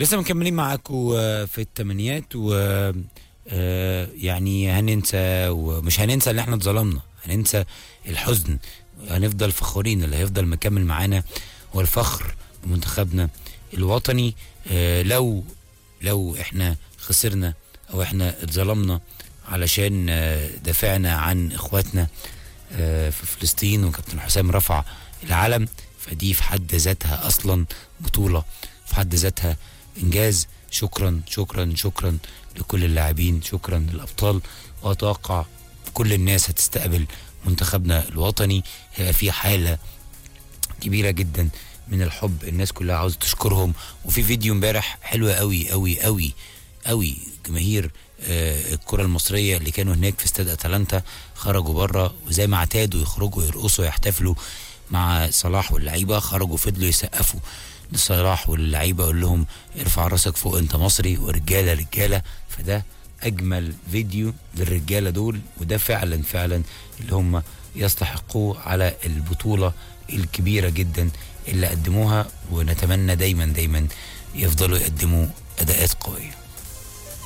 لسه مكملين معاكم في التمانيات و آه، يعني هننسى ومش هننسى اللي احنا اتظلمنا هننسى الحزن هنفضل فخورين اللي هيفضل مكمل معانا هو الفخر بمنتخبنا الوطني آه، لو لو احنا خسرنا او احنا اتظلمنا علشان آه، دافعنا عن اخواتنا آه، في فلسطين وكابتن حسام رفع العلم فدي في حد ذاتها اصلا بطوله في حد ذاتها انجاز شكرا شكرا شكرا لكل اللاعبين شكرا للابطال واتوقع كل الناس هتستقبل منتخبنا الوطني هيبقى في حاله كبيره جدا من الحب الناس كلها عاوزه تشكرهم وفي فيديو امبارح حلو قوي قوي قوي قوي جماهير آه، الكره المصريه اللي كانوا هناك في استاد اتلانتا خرجوا بره وزي ما اعتادوا يخرجوا يرقصوا يحتفلوا مع صلاح واللعيبه خرجوا فضلوا يسقفوا لصلاح واللعيبه يقول لهم ارفع راسك فوق انت مصري ورجاله رجاله فده اجمل فيديو للرجاله دول وده فعلا فعلا اللي هم يستحقوه على البطوله الكبيره جدا اللي قدموها ونتمنى دايما دايما يفضلوا يقدموا اداءات قويه